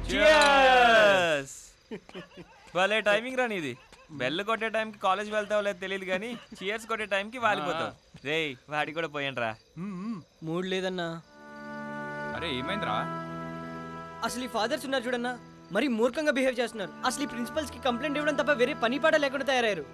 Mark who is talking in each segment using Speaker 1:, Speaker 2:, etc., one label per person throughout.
Speaker 1: Cheers! భలే timing రా నీది బెల్ కొట్టే టైంకి కాలేజ్ వెళ్తావో లేదో తెలియదు కానీ చీయర్స్ కొట్టే టైంకి వాలిపోతావు రేయ్ వాడి కూడా పోయండి రా
Speaker 2: మూడ్ లేదన్నా
Speaker 3: అరే ఏమైందిరా
Speaker 2: అసలు ఈ ఫాదర్స్ ఉన్నారు చూడన్నా మరి మూర్ఖంగా బిహేవ్ చేస్తున్నారు అసలు ఈ ప్రిన్సిపల్స్ కి కంప్లైంట్ ఇవ్వడం తప్ప వేరే పని పాట లేకుండా తయారయ్యారు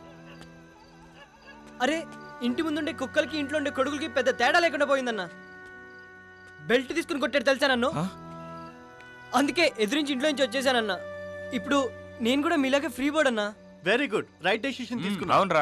Speaker 2: అరే ఇంటి ముందుండే కుక్కలకి ఇంట్లో ఉండే కొడుకులకి పెద్ద తేడా లేకుండా పోయిందన్నా బెల్ట్ తీసుకుని కొట్టాడు తెలుసా నన్ను అందుకే ఎదురించి ఇంట్లో నుంచి వచ్చేసానన్నా ఇప్పుడు నేను కూడా మీలాగే ఫ్రీ బోర్డ్ అన్నా
Speaker 4: వెరీ గుడ్ రైట్ డెసిషన్ తీసుకున్నా
Speaker 1: అవునరా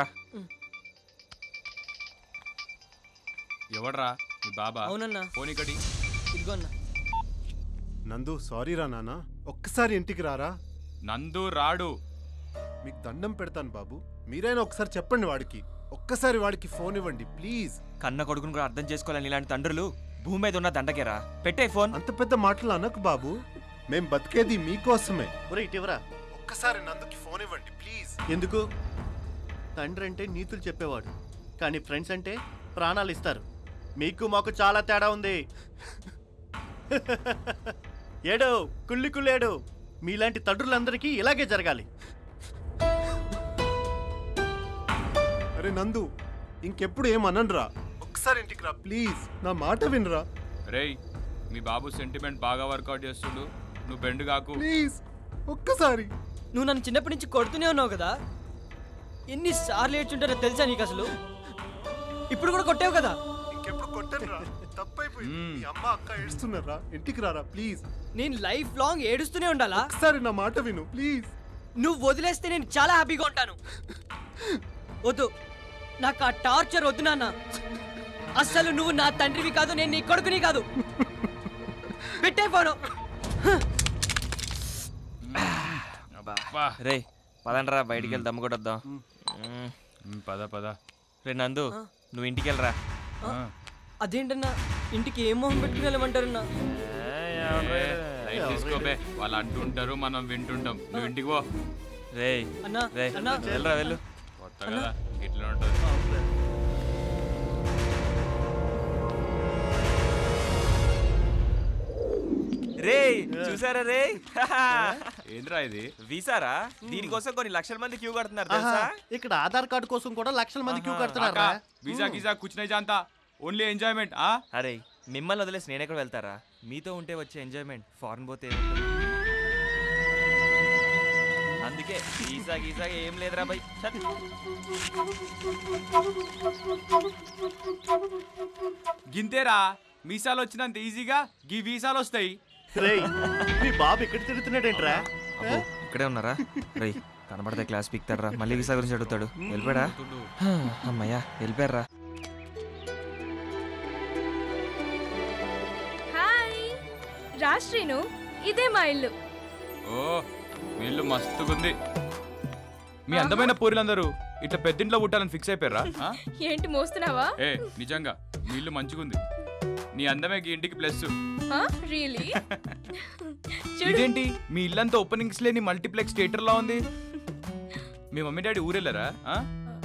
Speaker 3: ఎవడ్రా మీ బాబా
Speaker 2: అవునన్నా
Speaker 3: ఫోన్ ఇక్కడి
Speaker 2: ఇదిగో అన్నా
Speaker 5: నందు సారీ రా నాన్న ఒక్కసారి ఇంటికి రారా
Speaker 3: నందు రాడు
Speaker 5: మీకు దండం పెడతాను బాబు మీరైనా ఒకసారి చెప్పండి వాడికి ఒక్కసారి వాడికి ఫోన్ ఇవ్వండి ప్లీజ్
Speaker 1: కన్న కొడుకును కూడా అర్థం చేసుకోవాలని ఇలాంటి తండ్రులు భూమి మీద ఉన్న దండకేరా పెట్టే ఫోన్
Speaker 5: అంత పెద్ద మాటలు అనకు బాబు మేం బతికేది మీకోసమే
Speaker 4: ఒరే ఇటీవరా
Speaker 5: ఒక్కసారి నందుకి ఫోన్ ఇవ్వండి ప్లీజ్
Speaker 4: ఎందుకు తండ్రి అంటే నీతులు చెప్పేవాడు కానీ ఫ్రెండ్స్ అంటే ప్రాణాలు ఇస్తారు మీకు మాకు చాలా తేడా ఉంది ఏడో కుళ్ళి కుళ్ళేడు మీలాంటి తండ్రులందరికీ ఇలాగే జరగాలి
Speaker 5: అరే నందు ఇంకెప్పుడు ఏం అననురా ఒక్కసారి ఇంటికి రా ప్లీజ్ నా మాట వినరా
Speaker 3: రేయ్ మీ బాబు సెంటిమెంట్ బాగా వర్కౌట్ చేస్తుండు నువ్వు బెండ్ కాకు
Speaker 5: ప్లీజ్ ఒక్కసారి
Speaker 2: నువ్వు నన్ను చిన్నప్పటి నుంచి కొడుతూనే ఉన్నావు కదా ఎన్నిసార్లు ఏడ్చుంటారో తెలుసా నీకు అసలు ఇప్పుడు కూడా కొట్టావు కదా
Speaker 5: ఇంకెప్పుడు కొట్టనురా తప్పైపోయింది మీ అమ్మ అక్క ఏడుస్తున్నారా ఇంటికి రారా ప్లీజ్
Speaker 2: నేను లైఫ్ లాంగ్ ఏడుస్తూనే ఉండాలా
Speaker 5: ఒకసారి నా మాట విను ప్లీజ్
Speaker 2: నువ్వు వదిలేస్తే నేను చాలా హ్యాపీగా ఉంటాను వద్దు నాకు ఆ టార్చర్ వద్దు నాన్న అస్సలు నువ్వు నా తండ్రివి కాదు నేను నీ కొడుకుని కాదు పెట్టే ఫోను
Speaker 3: వా.
Speaker 1: రే పదండ్రా బయటికి వెళ్ళి దమ్ము కొట్టొద్దాం
Speaker 3: ఉమ్, పద పద
Speaker 1: రే నందు నువ్వు ఇంటికి వెళ్ళరా
Speaker 3: ఆ.
Speaker 2: అదేంటన్నా ఇంటికి ఏం మొహం పెట్టుకుని వెళ్ళమంటారన్నా
Speaker 3: లైట్ తీసుకోబే వాళ్ళు అంటుంటారు మనం వింటుంటాం నువ్వు ఇంటికి పో
Speaker 1: రే
Speaker 2: అన్నా
Speaker 1: రే
Speaker 2: అన్నా
Speaker 1: వెళ్ళరా వెళ్ళు
Speaker 3: కొత్త కదా ఇట్లా ఉంటుంది
Speaker 1: రే చూసారా రే
Speaker 3: ఏంద్రా ఇది
Speaker 1: వీసారా దీనికోసం కొన్ని లక్షల మంది క్యూ కడుతున్నారు తెలుసా
Speaker 4: ఇక్కడ ఆధార్ కార్డు కోసం కూడా లక్షల మంది క్యూ కడుతున్నారా
Speaker 3: కాకా, వీసా గీసా కూర్చునే జాంతా ఓన్లీ ఎంజాయ్మెంట్ ఆ
Speaker 1: అరే మిమ్మల్ని వదిలేసి నేను ఎక్కడ వెళ్తారా మీతో ఉంటే వచ్చే ఎంజాయ్మెంట్ ఫారెన్ పోతే ఏముంటుంది? అందుకే వీసా గీసా ఏం లేదురా బై చల్.
Speaker 3: గింతేరా మీసాలు వచ్చినంత ఈజీగా గీ వీసాలు వస్తాయి
Speaker 4: రేయ్ మీ బాబు ఇక్కడ తిరుగుతున్నాడేంట్రా
Speaker 1: అబ్బో, ఇక్కడే ఉన్నారా రే కనబడితే క్లాస్ పిక్తాడరా మళ్ళీ వీసా గురించి అడుగుతాడు వెళ్ళిపోయాడా హా, అమ్మయ్యా వెళ్ళిపోయారా
Speaker 6: హాయ్ రా శ్రీను ఇదే మా ఇల్లు
Speaker 3: ఓ వీళ్ళు మస్తుగుంది మీ అందమైన పూరిలందరూ ఇట్లా పెద్దింట్లో పుట్టాలని ఫిక్స్ అయిపోయారా ఆ?
Speaker 6: ఏంటి మోస్తున్నావా
Speaker 3: ఏ నిజంగా మీ ఇల్లు మంచిగుంది నీ అందమే ఈ ఇంటికి ప్లస్
Speaker 6: రియలీ చూడు
Speaker 3: ఇదేంటి మీ ఇల్లంతా ఓపెనింగ్స్ లేని మల్టీప్లెక్స్ థియేటర్ లా ఉంది మీ మమ్మీ డాడీ ఊరెళ్ళారా ఆ?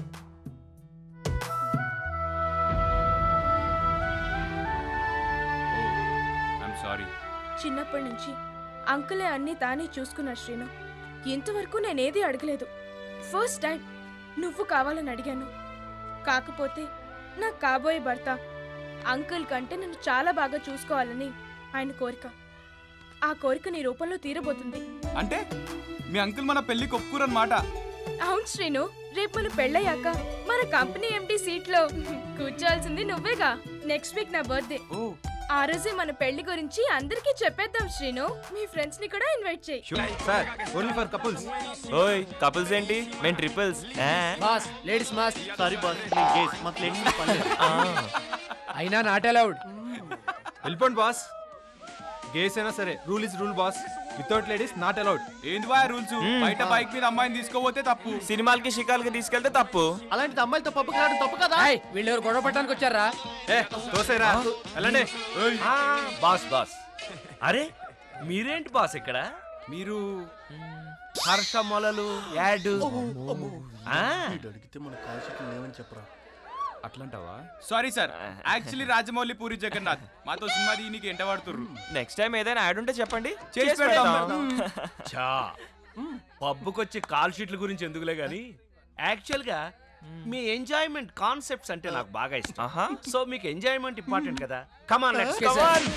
Speaker 3: ఐఎమ్ సారీ
Speaker 6: చిన్నప్పటి నుంచి అంకులే అన్ని తానే చూసుకున్నాడు శ్రీను ఇంతవరకు నేనేది అడగలేదు ఫస్ట్ టైం నువ్వు కావాలని అడిగాను కాకపోతే నా కాబోయే భర్త అంకుల్ కంటే నన్ను చాలా బాగా చూసుకోవాలని ఆయన కోరిక ఆ కోరిక నీ రూపంలో తీరబోతుంది
Speaker 3: అంటే మీ అంకుల్ మన పెళ్లికి ఒప్పుకోరన్నమాట
Speaker 6: అవును శ్రీను రేపు మన పెళ్ళయ్యాక మన కంపెనీ ఎండి సీట్లో కూర్చోవాల్సింది నువ్వేగా నెక్స్ట్ వీక్ నా బర్త్డే
Speaker 3: ఓ
Speaker 6: ఆ రోజే మన పెళ్లి గురించి అందరికీ చెప్పేద్దాం శ్రీను మీ ఫ్రెండ్స్ ని కూడా ఇన్వైట్ చేయి
Speaker 1: సార్ ఓన్లీ ఫర్ కపుల్స్ ఓయ్ కపుల్స్ ఏంటి మేము triples
Speaker 7: boss ladies mass
Speaker 4: sorry boss నేను గేస్ మాకు లేడీస్ పర్లేదు
Speaker 7: అయినా నాట్ అలౌడ్
Speaker 8: వెళ్ళిపోండి బాస్ గేస్ అయినా సరే rule is rule boss without ladies not allowed
Speaker 3: ఏంది బా రూల్స్ బయట బైక్ మీద అమ్మాయిని తీసుకోపోతే తప్పు
Speaker 1: సినిమాలకి షికాలకి తీసుకెళ్తే తప్పు
Speaker 4: అలాంటి అమ్మాయిలతో పప్పు కాదు తప్పు కదా
Speaker 7: వీళ్ళు ఎవరు గొడవ పట్టడానికి వచ్చారా
Speaker 8: ఏ తోసేరా వెళ్ళండి
Speaker 9: బాస్ బాస్ అరే మీరేంటి బాస్ ఇక్కడ
Speaker 3: మీరు
Speaker 9: హర్ష మొలలు యాడ్ ఆ,
Speaker 4: వీడు అడిగితే మన కాల్షీట్లు లేవని చెప్పరా
Speaker 3: అట్లంటావా sorry sir actually Rajamouli Puri Jagannadh మాతో సినిమా దీనికి ఎంట వాడుతుర్రు
Speaker 1: నెక్స్ట్ టైం ఏదైనా యాడ్ ఉంటే చెప్పండి
Speaker 3: చేసి
Speaker 1: చేసి
Speaker 3: పెడతాం.
Speaker 1: పెడతాం.
Speaker 9: చా పబ్బుకొచ్చి కాల్ షీట్ల గురించి ఎందుకులే గాని యాక్చువల్ గా మీ ఎంజాయ్మెంట్ కాన్సెప్ట్స్ అంటే నాకు బాగా ఇష్టం
Speaker 1: ఆహా.
Speaker 9: సో మీకు ఎంజాయ్మెంట్ ఇంపార్టెంట్ కదా కమాన్ లెట్స్
Speaker 7: Okay, sir.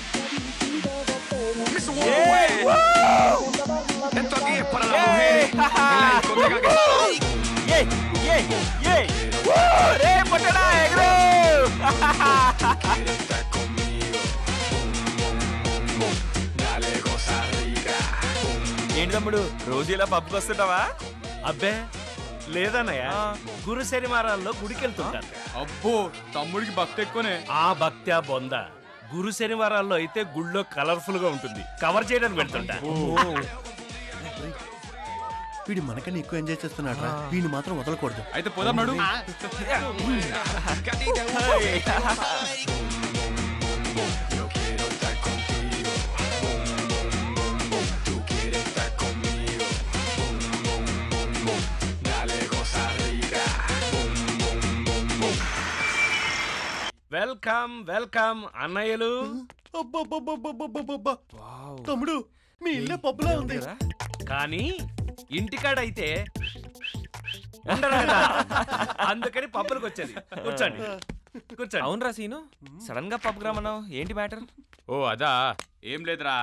Speaker 1: ఏయ్, ఏయ్, ఏయ్. వూ! రే, పొట్టడా, ఎగురు! ఏంటి తమ్ముడు రోజు ఇలా పబ్కి వస్తుంటావా
Speaker 9: అబ్బే లేదన్నయ్య
Speaker 1: ఆ.
Speaker 9: గురు శనివారాల్లో గుడికి వెళ్తుంటాను
Speaker 3: అబ్బో తమ్ముడికి భక్తి ఎక్కువనే
Speaker 9: ఆ భక్త్యా బొంద గురు శనివారాల్లో అయితే గుళ్ళో కలర్ఫుల్ గా ఉంటుంది కవర్ చేయడానికి వెళ్తుంటా
Speaker 4: వీడు మనకన్నా ఎక్కువ ఎంజాయ్ చేస్తున్నాడు రా వీడిని మాత్రం వదలకూడదు
Speaker 3: అయితే పోదాం నడు
Speaker 9: వెల్కమ్ వెల్కమ్ అన్నయ్యలు
Speaker 4: అబ్బబ్బబ్బబ్బబ్బబ్బబ్బా. తమ్ముడు మీ ఇల్లే పప్పులా ఉంది
Speaker 9: కానీ ఇంటికాడైతే ఉండరు కదా అందుకని పప్పులకు వచ్చేది కూర్చోండి కూర్చోండి
Speaker 1: అవునరా సీను సడన్ గా పబ్కి రమ్మన్నావు ఏంటి మ్యాటర్
Speaker 3: ఓ అదా ఏం లేదురా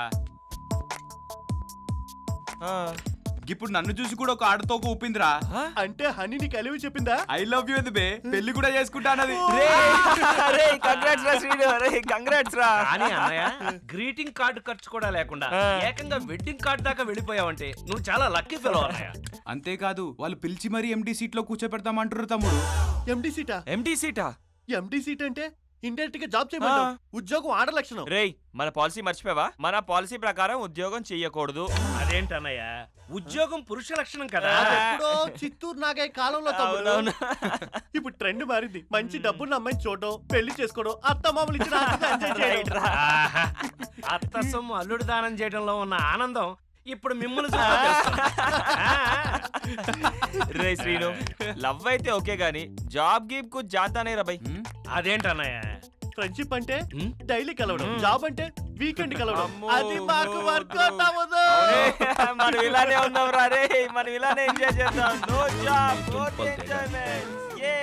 Speaker 1: ఆ.
Speaker 3: ఇప్పుడు నన్ను చూసి కూడా ఒక ఆడతో ఊపిందిరా
Speaker 4: అంటే హనీ నీకు అలివి చెప్పిందా
Speaker 3: ఐ లవ్ యూ బే పెళ్లి కూడా చేసుకుంటా అన్నది
Speaker 1: రే కంగ్రాట్స్ రా శ్రీను రే కంగ్రాట్స్ రా
Speaker 9: కానీ అన్నయ్య గ్రీటింగ్ కార్డు ఖర్చు కూడా లేకుండా
Speaker 1: ఆ.
Speaker 9: ఏకంగా వెడ్డింగ్ కార్డు దాకా వెళ్ళిపోయావంటే నువ్వు చాలా లక్కీ ఫెలో అన్నయ్య
Speaker 3: అంతేకాదు వాళ్ళు పిలిచి మరీ ఎండి సీట్ లో కూర్చోపెడతామంటారు తమ్ముడు
Speaker 4: ఎండి సీటా
Speaker 1: ఎంటీ సీటా
Speaker 4: ఎండి సీట్ అంటే ఇండైరెక్ట్ గా జాబ్ చేయమంటావు
Speaker 1: ఆ.
Speaker 4: ఉద్యోగం ఆడ లక్షణం
Speaker 1: రేయ్ మన పాలసీ మర్చిపోయావా మన పాలసీ ప్రకారం ఉద్యోగం చెయ్యకూడదు
Speaker 9: అదేంటన్నయ్య ఉద్యోగం పురుష లక్షణం కదా
Speaker 4: ఎప్పుడో చిత్తూరు నాగే కాలంలో తమ్ముడు
Speaker 1: అవునవును.
Speaker 4: ఇప్పుడు ట్రెండ్ మారింది మంచి డబ్బున్న అమ్మాయిని చూడడం పెళ్లి చేసుకోవడం అత్త మామూలు ఇచ్చిన ఆస్తిని enjoy చేయడం.
Speaker 9: ఆహా. అత్త సొమ్ము అల్లుడు దానం చేయడంలో ఉన్న ఆనందం ఇప్పుడు మిమ్మల్ని చూస్తే తెలుస్తుంది. ఆ.
Speaker 1: రే శ్రీను లవ్ అయితే ఓకే గానీ జాబ్ గీప్ కు జాతానే రా బై
Speaker 9: అదేంటన్నయ్య
Speaker 4: ఫ్రెండ్షిప్ అంటే
Speaker 9: హ్మ్?
Speaker 4: డైలీ కలవడం జాబ్ అంటే వీకెండ్ కలవడం
Speaker 1: అమ్మో,
Speaker 4: అది మాకు వర్కౌట్ అవ్వదు
Speaker 1: మనం ఇలానే ఉన్నాం రా రే మనం ఇలానే ఎంజాయ్ చేద్దాం నో జాబ్ నో ఎంజాయ్మెంట్ ఏ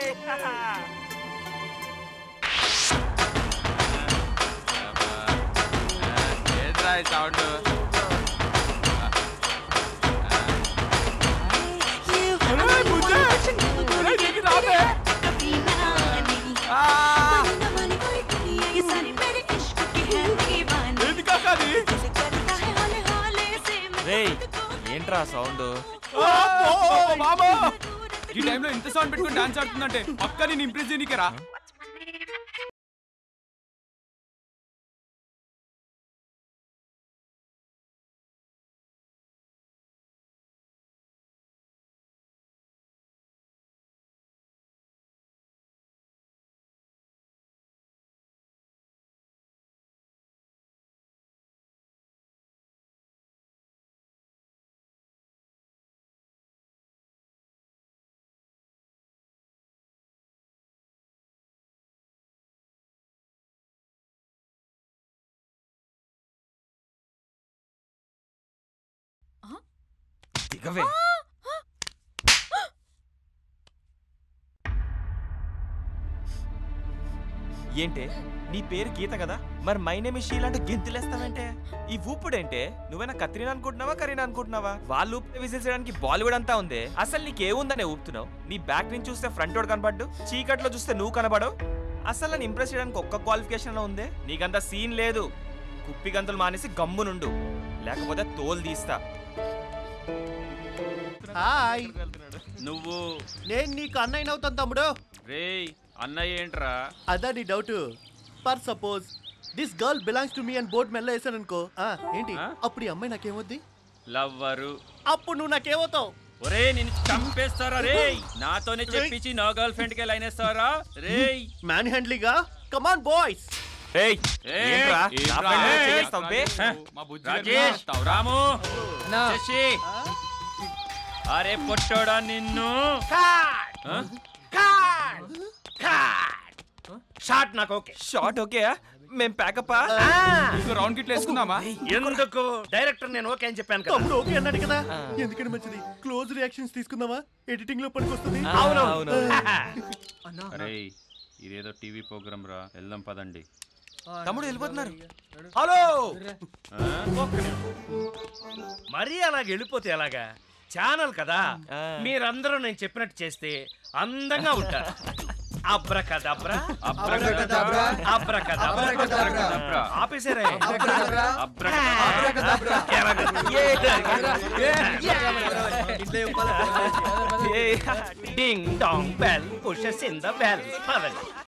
Speaker 3: ఏంట్రా ఈ సౌండ్
Speaker 1: రే ఏంట్రా సౌండ్
Speaker 3: ఈ టైంలో ఇంత సౌండ్ పెట్టుకుని డాన్స్ ఆడుతుందంటే పక్క నేను ఇంప్రెస్ చేయనీకేరా
Speaker 1: దిగవే ఏంటే నీ పేరు గీత కదా మరి మై నేమ్ షీల్ అంటే గెంతులేస్తావంటే ఈ ఊపుడేంటే నువ్వేనా కత్రినా అనుకుంటున్నావా కరీనా అనుకుంటున్నావా వాళ్ళు ఊపితే విసిల్చడానికి బాలీవుడ్ అంతా ఉంది అసలు నీకేముందనే ఊపుతున్నావు నీ బ్యాక్ నుంచి చూస్తే ఫ్రంట్ వాడు కనపడ్డు చీకట్లో చూస్తే నువ్వు కనబడవు అసలు నన్ను ఇంప్రెస్ చేయడానికి ఒక్క క్వాలిఫికేషన్ లో ఉంది నీకంత సీన్ లేదు కుప్పి గంతులు మానేసి గమ్మునుండు లేకపోతే తోలు తీస్తా
Speaker 4: హాయ్
Speaker 9: నువ్వు
Speaker 4: నేను నీకు అన్నయ్య అవుతాను తమ్ముడు
Speaker 9: రేయ్ అన్నయ్య ఏంట్రా
Speaker 4: అదా నీ doubt per suppose this girl belongs to me and board మెల్ల వేసాను అనుకో ఏంటి
Speaker 9: ఆ?
Speaker 4: అప్పుడు ఈ అమ్మాయి నాకేమవుద్ది
Speaker 9: లవ్వరు
Speaker 4: అప్పుడు నువ్వు నాకేమవుతావు
Speaker 9: ఒరే నిన్ను చంపేస్తారా రేయ్ నాతోనే చెప్పించి నా గర్ల్ ఫ్రెండ్ కి లైన్ వేస్తారా రేయ్
Speaker 4: మ్యాన్ హ్యాండ్లీగా కమాన్ బాయ్స్
Speaker 1: ఏయ్
Speaker 9: ఏయ్,
Speaker 1: ఏంట్రా? నా
Speaker 3: ఏంట్రా?
Speaker 1: friend మీద
Speaker 9: ఏయ్,
Speaker 1: చేయేస్తావ్ బే?
Speaker 3: మా బుజ్జి
Speaker 9: రాజేష్ రాము
Speaker 7: నా
Speaker 9: శశి అరే పొట్టోడా నిన్ను ఆ? షార్ట్ నాకు ఓకే
Speaker 1: షార్ట్ ఓకే మేం ప్యాకప్
Speaker 3: ఇంకో రౌండ్ గిట్ల వేసుకుందామా
Speaker 9: ఎందుకు డైరెక్టర్ నేను ఓకే అని చెప్పాను కదా
Speaker 4: తమ్ముడు ఓకే అన్నాడు కదా ఎందుకంటే మంచిది క్లోజ్ రియాక్షన్స్ తీసుకుందామా ఎడిటింగ్ లో పనికొస్తుంది
Speaker 9: అవును
Speaker 1: అవును
Speaker 3: అరే ఇదేదో టీవీ ప్రోగ్రామ్ రా వెళ్దాం పదండి
Speaker 1: తమ్ముడు వెళ్ళిపోతున్నారు
Speaker 9: హలో ఒక్క నిమిషం. మరీ అలాగ వెళ్ళిపోతే ఎలాగా ఛానల్ కదా
Speaker 1: ఆ.
Speaker 9: మీరందరూ నేను చెప్పినట్టు చేస్తే అందంగా ఉంటారు అబ్రకదబ్రా
Speaker 3: అబ్రకదబ్రా.
Speaker 9: Abracadabra
Speaker 3: abracadabra.
Speaker 9: ఆపేసారే
Speaker 3: abracadabra.
Speaker 9: Ding dong bell pushes in the bell పదండి